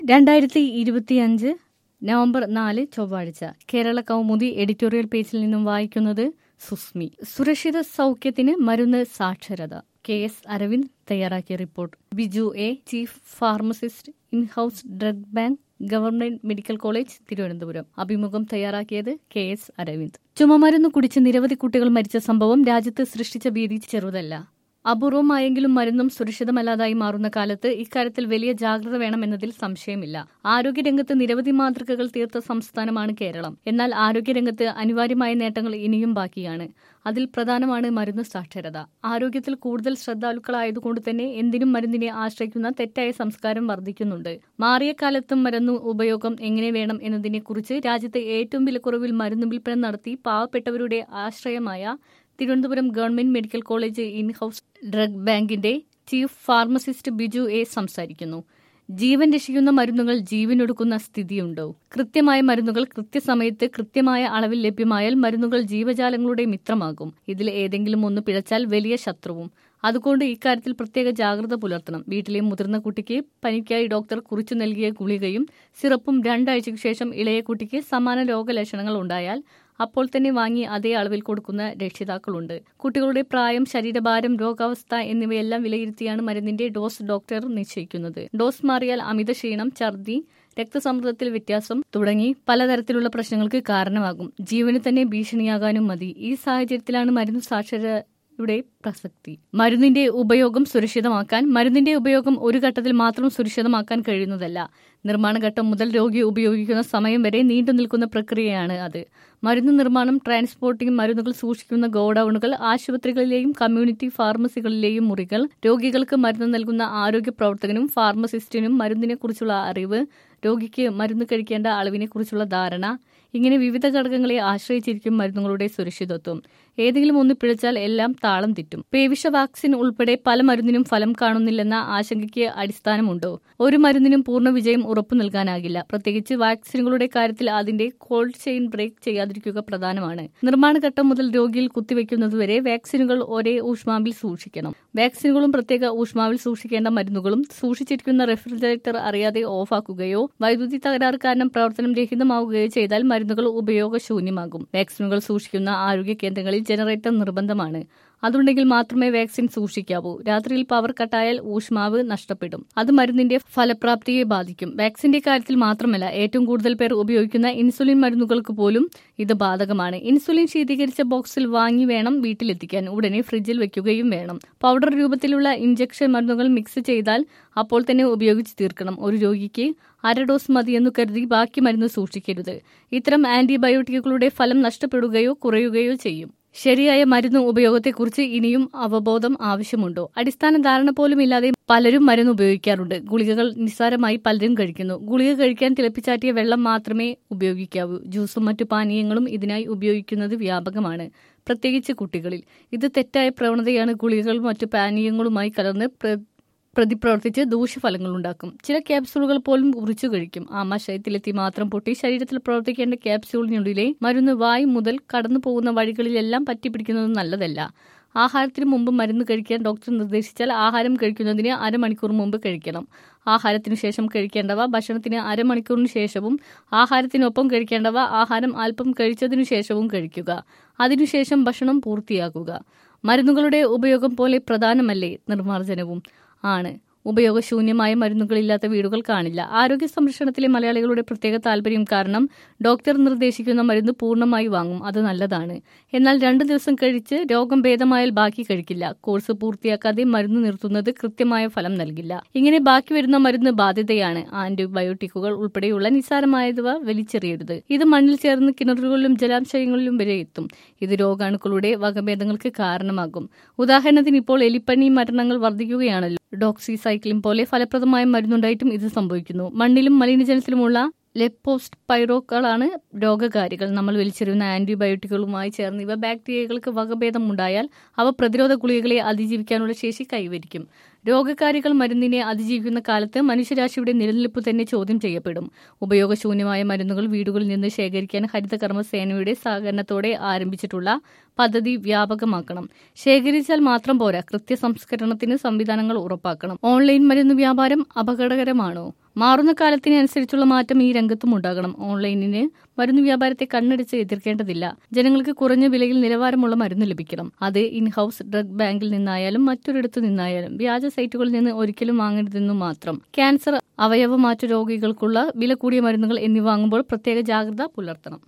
രണ്ടായിരത്തി ഇരുപത്തിയഞ്ച് നവംബർ നാല് ചൊവ്വാഴ്ച കേരള കൗമുദി എഡിറ്റോറിയൽ പേജിൽ നിന്നും വായിക്കുന്നത് സുസ്മി സുരക്ഷിത സൗഖ്യത്തിന് മരുന്ന് സാക്ഷരത കെ എസ് അരവിന്ദ് തയ്യാറാക്കിയ report Biju A chief pharmacist in house drug bank government medical college Thiruvananthapuram അഭിമുഖം തയ്യാറാക്കിയത് കെ എസ് അരവിന്ദ് ചുമമരുന്ന് കുടിച്ച് നിരവധി കുട്ടികൾ മരിച്ച സംഭവം രാജ്യത്ത് സൃഷ്ടിച്ച ഭീതി ചെറുതല്ല അപൂർവമായെങ്കിലും മരുന്നും സുരക്ഷിതമല്ലാതായി മാറുന്ന കാലത്ത് ഇക്കാര്യത്തിൽ വലിയ ജാഗ്രത വേണമെന്നതിൽ സംശയമില്ല ആരോഗ്യരംഗത്ത് നിരവധി മാതൃകകൾ തീർത്ത സംസ്ഥാനമാണ് കേരളം എന്നാൽ ആരോഗ്യരംഗത്ത് അനിവാര്യമായ നേട്ടങ്ങൾ ഇനിയും ബാക്കിയാണ് അതിൽ പ്രധാനമാണ് മരുന്ന് സാക്ഷരത ആരോഗ്യത്തിൽ കൂടുതൽ ശ്രദ്ധാലുക്കളായതുകൊണ്ട് തന്നെ എന്തിനും മരുന്നിനെ ആശ്രയിക്കുന്ന തെറ്റായ സംസ്കാരം വർദ്ധിക്കുന്നുണ്ട് മാറിയ കാലത്തും മരുന്ന് ഉപയോഗം എങ്ങനെ വേണം എന്നതിനെക്കുറിച്ച് രാജ്യത്ത് ഏറ്റവും വിലക്കുറവിൽ മരുന്ന് വിൽപ്പന നടത്തി പാവപ്പെട്ടവരുടെ ആശ്രയമായ Thiruvananthapuram government medical college in house drug ബാങ്കിന്റെ ചീഫ് ഫാർമസിസ്റ്റ് ബിജു എ സംസാരിക്കുന്നു ജീവൻ രക്ഷിക്കുന്ന മരുന്നുകൾ ജീവനൊടുക്കുന്ന സ്ഥിതിയുണ്ടോ കൃത്യമായ മരുന്നുകൾ കൃത്യസമയത്ത് കൃത്യമായ അളവിൽ ലഭ്യമായാൽ മരുന്നുകൾ ജീവജാലങ്ങളുടെ മിത്രമാകും ഇതിൽ ഏതെങ്കിലും ഒന്ന് പിഴച്ചാൽ വലിയ ശത്രുവും അതുകൊണ്ട് ഇക്കാര്യത്തിൽ പ്രത്യേക ജാഗ്രത പുലർത്തണം വീട്ടിലെ മുതിർന്ന കുട്ടിക്ക് പനിക്കായി ഡോക്ടർ കുറിച്ചു നൽകിയ ഗുളികയും സിറപ്പും രണ്ടാഴ്ചയ്ക്ക് ശേഷം ഇളയ കുട്ടിക്ക് സമാന രോഗലക്ഷണങ്ങൾ ഉണ്ടായാൽ അപ്പോൾ തന്നെ വാങ്ങി അതേ അളവിൽ കൊടുക്കുന്ന രക്ഷിതാക്കളുണ്ട് കുട്ടികളുടെ പ്രായം ശരീരഭാരം രോഗാവസ്ഥ എന്നിവയെല്ലാം വിലയിരുത്തിയാണ് മരുന്നിന്റെ ഡോസ് ഡോക്ടർ നിശ്ചയിക്കുന്നത് ഡോസ് മാറിയാൽ അമിത ക്ഷീണം ഛർദി രക്തസമ്മർദ്ദത്തിൽ വ്യത്യാസം തുടങ്ങി പലതരത്തിലുള്ള പ്രശ്നങ്ങൾക്ക് കാരണമാകും ജീവന് തന്നെ ഭീഷണിയാകാനും മതി ഈ സാഹചര്യത്തിലാണ് മരുന്ന് സാക്ഷര യുടെ പ്രസക്തി മരുന്നിന്റെ ഉപയോഗം സുരക്ഷിതമാക്കാൻ മരുന്നിന്റെ ഉപയോഗം ഒരു ഘട്ടത്തിൽ മാത്രം സുരക്ഷിതമാക്കാൻ കഴിയുന്നതല്ല നിർമ്മാണ ഘട്ടം മുതൽ രോഗി ഉപയോഗിക്കുന്ന സമയം വരെ നീണ്ടു നിൽക്കുന്ന പ്രക്രിയയാണ് അത് മരുന്ന് നിർമ്മാണം ട്രാൻസ്പോർട്ടിംഗ് മരുന്നുകൾ സൂക്ഷിക്കുന്ന ഗോഡൌണുകൾ ആശുപത്രികളിലെയും കമ്മ്യൂണിറ്റി ഫാർമസികളിലെയും മുറികൾ രോഗികൾക്ക് മരുന്ന് നൽകുന്ന ആരോഗ്യ പ്രവർത്തകനും ഫാർമസിസ്റ്റിനും മരുന്നിനെക്കുറിച്ചുള്ള അറിവ് രോഗിക്ക് മരുന്ന് കഴിക്കേണ്ട അളവിനെക്കുറിച്ചുള്ള ധാരണ ഇങ്ങനെ വിവിധ ഘടകങ്ങളെ ആശ്രയിച്ചിരിക്കും മരുന്നുകളുടെ സുരക്ഷിതത്വം ഏതെങ്കിലും ഒന്ന് പിഴച്ചാൽ എല്ലാം താളം തെറ്റും പേവിഷ വാക്സിൻ ഉൾപ്പെടെ പല മരുന്നിനും ഫലം കാണുന്നില്ലെന്ന ആശങ്കയ്ക്ക് അടിസ്ഥാനമുണ്ടോ ഒരു മരുന്നിനും പൂർണ്ണ വിജയം ഉറപ്പു നൽകാനാകില്ല പ്രത്യേകിച്ച് വാക്സിനുകളുടെ കാര്യത്തിൽ അതിന്റെ കോൾഡ് ചെയിൻ ബ്രേക്ക് ചെയ്യാതിരിക്കുക പ്രധാനമാണ് നിർമ്മാണ ഘട്ടം മുതൽ രോഗിയിൽ കുത്തിവെക്കുന്നതുവരെ വാക്സിനുകൾ ഒരേ ഊഷ്മാവിൽ സൂക്ഷിക്കണം വാക്സിനുകളും പ്രത്യേക ഊഷ്മാവിൽ സൂക്ഷിക്കേണ്ട മരുന്നുകളും സൂക്ഷിച്ചിരിക്കുന്ന റെഫ്രിജറേറ്റർ അറിയാതെ ഓഫാക്കുകയോ വൈദ്യുതി തകരാറ് കാരണം പ്രവർത്തനം രഹിതമാവുകയോ ചെയ്താൽ മരുന്നുകൾ ഉപയോഗശൂന്യമാകും വാക്സിനുകൾ സൂക്ഷിക്കുന്ന ആരോഗ്യ കേന്ദ്രങ്ങളിൽ ജനറേറ്റർ നിർബന്ധമാണ് അതുണ്ടെങ്കിൽ മാത്രമേ വാക്സിൻ സൂക്ഷിക്കാവൂ രാത്രിയിൽ പവർ കട്ടായാൽ ഊഷ്മാവ് നഷ്ടപ്പെടും അത് മരുന്നിന്റെ ഫലപ്രാപ്തിയെ ബാധിക്കും വാക്സിന്റെ കാര്യത്തിൽ മാത്രമല്ല ഏറ്റവും കൂടുതൽ പേർ ഉപയോഗിക്കുന്ന ഇൻസുലിൻ മരുന്നുകൾക്ക് പോലും ഇത് ബാധകമാണ് ഇൻസുലിൻ ശീതീകരിച്ച ബോക്സിൽ വാങ്ങി വേണം വീട്ടിലെത്തിക്കാൻ ഉടനെ ഫ്രിഡ്ജിൽ വെക്കുകയും വേണം പൗഡർ രൂപത്തിലുള്ള ഇഞ്ചക്ഷൻ മരുന്നുകൾ മിക്സ് ചെയ്താൽ അപ്പോൾ തന്നെ ഉപയോഗിച്ച് തീർക്കണം ഒരു രോഗിക്ക് അര ഡോസ് മതിയെന്നു കരുതി ബാക്കി മരുന്ന് സൂക്ഷിക്കരുത് ഇത്തരം ആന്റിബയോട്ടിക്കുകളുടെ ഫലം നഷ്ടപ്പെടുകയോ കുറയുകയോ ചെയ്യും ശരിയായ മരുന്ന് ഉപയോഗത്തെക്കുറിച്ച് ഇനിയും അവബോധം ആവശ്യമുണ്ടോ അടിസ്ഥാന ധാരണ പോലും ഇല്ലാതെ പലരും മരുന്ന് ഉപയോഗിക്കാറുണ്ട് ഗുളികകൾ നിസ്സാരമായി പലരും കഴിക്കുന്നു ഗുളിക കഴിക്കാൻ തിളപ്പിച്ചാറ്റിയ വെള്ളം മാത്രമേ ഉപയോഗിക്കാവൂ ജ്യൂസും മറ്റു പാനീയങ്ങളും ഇതിനായി ഉപയോഗിക്കുന്നത് വ്യാപകമാണ് പ്രത്യേകിച്ച് കുട്ടികളിൽ ഇത് തെറ്റായ പ്രവണതയാണ് ഗുളികകൾ മറ്റു പാനീയങ്ങളുമായി കലർന്ന് പ്രതിപ്രവർത്തിച്ച് ദൂഷ്യഫലങ്ങൾ ഉണ്ടാക്കും ചില ക്യാപ്സ്യൂളുകൾ പോലും ഉറിച്ചു കഴിക്കും ആമാശയത്തിലെത്തി മാത്രം പൊട്ടി ശരീരത്തിൽ പ്രവർത്തിക്കേണ്ട ക്യാപ്സ്യൂളിനുള്ളിലെ മരുന്ന് വായു മുതൽ കടന്നു പോകുന്ന വഴികളിലെല്ലാം പറ്റിപ്പിടിക്കുന്നത് നല്ലതല്ല ആഹാരത്തിന് മുമ്പ് മരുന്ന് കഴിക്കാൻ ഡോക്ടർ നിർദ്ദേശിച്ചാൽ ആഹാരം കഴിക്കുന്നതിന് അരമണിക്കൂർ മുമ്പ് കഴിക്കണം ആഹാരത്തിനു ശേഷം കഴിക്കേണ്ടവ ഭക്ഷണത്തിന് അരമണിക്കൂറിന് ശേഷവും ആഹാരത്തിനൊപ്പം കഴിക്കേണ്ടവ ആഹാരം അല്പം കഴിച്ചതിനു ശേഷവും കഴിക്കുക അതിനുശേഷം ഭക്ഷണം പൂർത്തിയാക്കുക മരുന്നുകളുടെ ഉപയോഗം പോലെ പ്രധാനമല്ലേ നിർമ്മാർജ്ജനവും ആണ് ഉപയോഗശൂന്യമായ മരുന്നുകളില്ലാത്ത വീടുകൾ കാണില്ല ആരോഗ്യ സംരക്ഷണത്തിലെ മലയാളികളുടെ പ്രത്യേക താല്പര്യം കാരണം ഡോക്ടർ നിർദ്ദേശിക്കുന്ന മരുന്ന് പൂർണ്ണമായി വാങ്ങും അത് നല്ലതാണ് എന്നാൽ രണ്ടു ദിവസം കഴിച്ച് രോഗം ഭേദമായാൽ ബാക്കി കഴിക്കില്ല കോഴ്സ് പൂർത്തിയാക്കാതെ മരുന്ന് നിർത്തുന്നത് കൃത്യമായ ഫലം നൽകില്ല ഇങ്ങനെ ബാക്കി വരുന്ന മരുന്ന് ബാധ്യതയാണ് ആന്റിബയോട്ടിക്കുകൾ ഉൾപ്പെടെയുള്ള നിസ്സാരമായവ വലിച്ചെറിയരുത് ഇത് മണ്ണിൽ ചേർന്ന് കിണറുകളിലും ജലാശയങ്ങളിലും വരെ എത്തും ഇത് രോഗാണുക്കളുടെ വകഭേദങ്ങൾക്ക് കാരണമാകും ഉദാഹരണത്തിന് ഇപ്പോൾ എലിപ്പനി മരണങ്ങൾ വർദ്ധിക്കുകയാണല്ലോ ഡോക്സിസൈക്ലിൻ പോലെ ഫലപ്രദമായ മരുന്നുണ്ടായിട്ടും ഇത് സംഭവിക്കുന്നു മണ്ണിലും മലിനജലത്തിലുമുള്ള ലെപ്പോസ്റ്റ് പൈറോക്കളാണ് രോഗകാരികൾ നമ്മൾ വലിച്ചെറിയുന്ന ആന്റിബയോട്ടിക്കുകളുമായി ചേർന്ന് ഇവ ബാക്ടീരിയകൾക്ക് വകഭേദം ഉണ്ടായാൽ അവ പ്രതിരോധ ഗുളികകളെ അതിജീവിക്കാനുള്ള ശേഷി കൈവരിക്കും രോഗകാരികൾ മരുന്നിനെ അതിജീവിക്കുന്ന കാലത്ത് മനുഷ്യരാശിയുടെ നിലനിൽപ്പ് തന്നെ ചോദ്യം ചെയ്യപ്പെടും ഉപയോഗശൂന്യമായ മരുന്നുകൾ വീടുകളിൽ നിന്ന് ശേഖരിക്കാൻ ഹരിതകർമ്മ സേനയുടെ സഹകരണത്തോടെ ആരംഭിച്ചിട്ടുള്ള പദ്ധതി വ്യാപകമാക്കണം ശേഖരിച്ചാൽ മാത്രം പോരാ കൃത്യസംസ്കരണത്തിന് സംവിധാനങ്ങൾ ഉറപ്പാക്കണം ഓൺലൈൻ മരുന്ന് വ്യാപാരം അപകടകരമാണോ മാറുന്ന കാലത്തിനനുസരിച്ചുള്ള മാറ്റം ഈ രംഗത്തും ഉണ്ടാകണം ഓൺലൈനിന് മരുന്ന് വ്യാപാരത്തെ കണ്ണടിച്ച് എതിർക്കേണ്ടതില്ല ജനങ്ങൾക്ക് കുറഞ്ഞ വിലയിൽ നിലവാരമുള്ള മരുന്ന് ലഭിക്കണം അത് ഇൻഹൌസ് ഡ്രഗ് ബാങ്കിൽ നിന്നായാലും മറ്റൊരിടത്തു നിന്നായാലും വ്യാജ സൈറ്റുകളിൽ നിന്ന് ഒരിക്കലും വാങ്ങരുതെന്നു മാത്രം ക്യാൻസർ അവയവമാറ്റ രോഗികൾക്കുള്ള വില കൂടിയ മരുന്നുകൾ എന്നിവ വാങ്ങുമ്പോൾ പ്രത്യേക ജാഗ്രത പുലർത്തണം